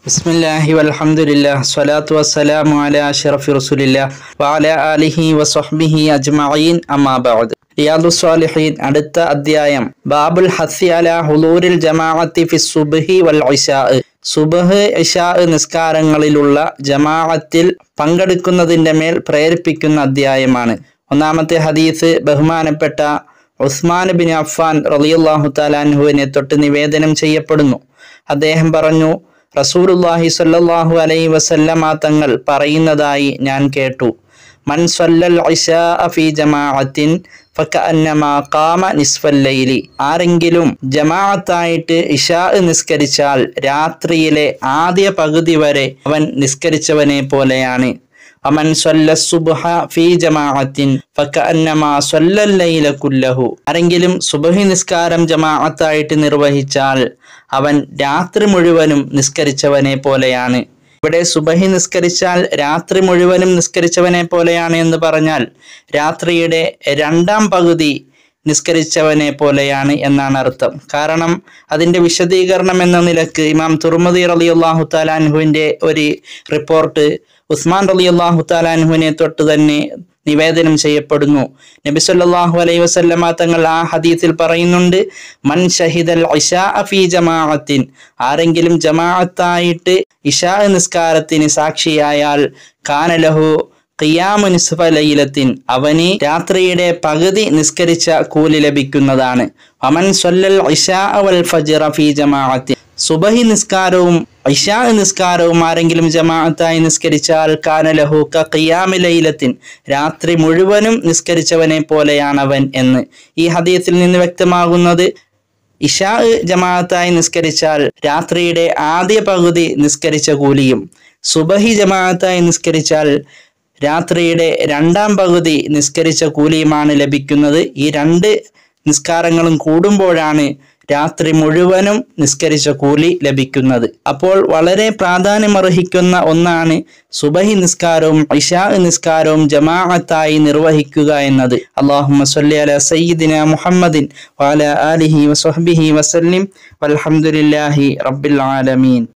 بسم الله والحمد لله الصلاة والسلام على أشرف رسول الله وعلى آله وصحبه أجمعين أما بعد റിയാദു സ്വാലിഹീൻ അടുത്ത അധ്യായം ബാബുൽ ഹസി അല ഹുലൂരിൽ ജമാഅത്തി ഫി സുബ്ഹി വൽ ഇശാ സുബഹ് ഇശാ നിസ്കാരങ്ങളിലുള്ള ജമാഅത്തിൽ പങ്കെടുക്കുന്നതിന്റെ മേൽ പ്രേരിപ്പിക്കുന്ന അധ്യായമാണ് ഒന്നാമത്തെ ഹദീസ് ബഹുമാനപ്പെട്ട ഉസ്മാൻ ബിൻ അഫ്ഫാൻ റളിയല്ലാഹു താലാൻഹുവിനെ തൊട്ട് നിവേദനം ചെയ്യപ്പെടുന്നു അദ്ദേഹം പറഞ്ഞു റസൂലുല്ലാഹി സ്വല്ലല്ലാഹു അലൈഹി വസല്ലമ തങ്ങൾ പറയുന്നതായി ഞാൻ കേട്ടു മൻ സ്വല്ലൽ ഇശാ ഫി ജമാഅത്തിൻ ഫകഅന്നമാ ഖാമ നിസ്ഫൽ ലൈലി ആരെങ്കിലും ജമാഅത്തായിട്ട് ഇശാ നിസ്കരിച്ചാൽ രാത്രിയിലെ ആദ്യ പകുതി വരെ അവൻ നിസ്കരിച്ചവനെ പോലെയാണ് അമൻ സ്വല്ല സുബ്ഹ ഫീ ജമാഅത്തിൻ ഫകഅന്നമാ സ്വല്ലൽ ലൈല കുല്ലഹു ആരെങ്കിലും സുബ്ഹി നിസ്കാരം ജമാഅത്തായിട്ട് നിർവഹിച്ചാൽ അവൻ രാത്രി മുഴുവനും നിസ്കരിച്ചവനെ പോലെയാണ് ഇവിടെ സുബഹി നിസ്കരിച്ചാൽ രാത്രി മുഴുവനും നിസ്കരിച്ചവനെ പോലെയാണ് എന്ന് പറഞ്ഞാൽ രാത്രിയുടെ രണ്ടാം പകുതി നിസ്കരിച്ചവനെ പോലെയാണ് എന്നാണ് അർത്ഥം കാരണം അതിന്റെ വിശദീകരണം എന്ന നിലക്ക് ഇമാം തുർമുദി റലി അള്ളാഹു താലാൻഹുവിന്റെ ഒരു റിപ്പോർട്ട് ഉസ്മാൻ റലി അള്ളാഹു താലാൻഹുവിനെ തൊട്ട് തന്നെ നിവേദനം ചെയ്യപ്പെടുന്നു നബി സല്ലല്ലാഹു അലൈഹി വസല്ലമ തങ്ങൾ ആ ഹദീസിൽ പറയുന്നുണ്ട് മൻ ഷഹിദൽ ഇശാ ഫീ ജമാഅത്തിൻ ആരെങ്കിലും ജമാഅത്തായിട്ട് ഇശാ നിസ്കാരത്തിന് സാക്ഷിയായാൽ കാനലഹു ഖിയാമു നിസ്ഫ ലൈലത്തിൻ അവന് രാത്രിയുടെ പകുതി നിസ്കരിച്ച കൂലി ലഭിക്കുന്നതാണ് അമൻ സ്വല്ലൽ ഇശാ വൽ ഫജ്റ ഫീ ജമാഅത്തിൻ സുബഹി നിസ്കാരവും ഇഷാ നിസ്കാരവും ആരെങ്കിലും ജമാഅത്തായി നിസ്കരിച്ചാൽ കാനലഹു ഖിയാമി ലൈലത്തിൻ രാത്രി മുഴുവനും നിസ്കരിച്ചവനെ പോലെയാണവൻ എന്ന് ഈ ഹദീസിൽ നിന്ന് വ്യക്തമാകുന്നത് ഇഷാ ജമാഅത്തായി നിസ്കരിച്ചാൽ രാത്രിയുടെ ആദ്യ പകുതി നിസ്കരിച്ച കൂലിയും സുബഹി ജമാഅത്തായി നിസ്കരിച്ചാൽ രാത്രിയുടെ രണ്ടാം പകുതി നിസ്കരിച്ച കൂലിയുമാണ് ലഭിക്കുന്നത് ഈ രണ്ട് നിസ്കാരങ്ങളും കൂടുമ്പോഴാണ് രാത്രി മുഴുവനും നിസ്കരിച്ച കൂലി ലഭിക്കുന്നത് അപ്പോൾ വളരെ പ്രാധാന്യമർഹിക്കുന്ന ഒന്നാണ് സുബഹി നിസ്കാരവും ഇഷാ നിസ്കാരവും ജമാഅത്തായി നിർവഹിക്കുക എന്നത് അള്ളാഹുമ്മ സല്ലി അല സയ്യിദിന മുഹമ്മദിൻ വാല ആലിഹി വസ്ഹബിഹി വസല്ലിം വൽഹംദുലില്ലാഹി റബ്ബിൽ ആലമീൻ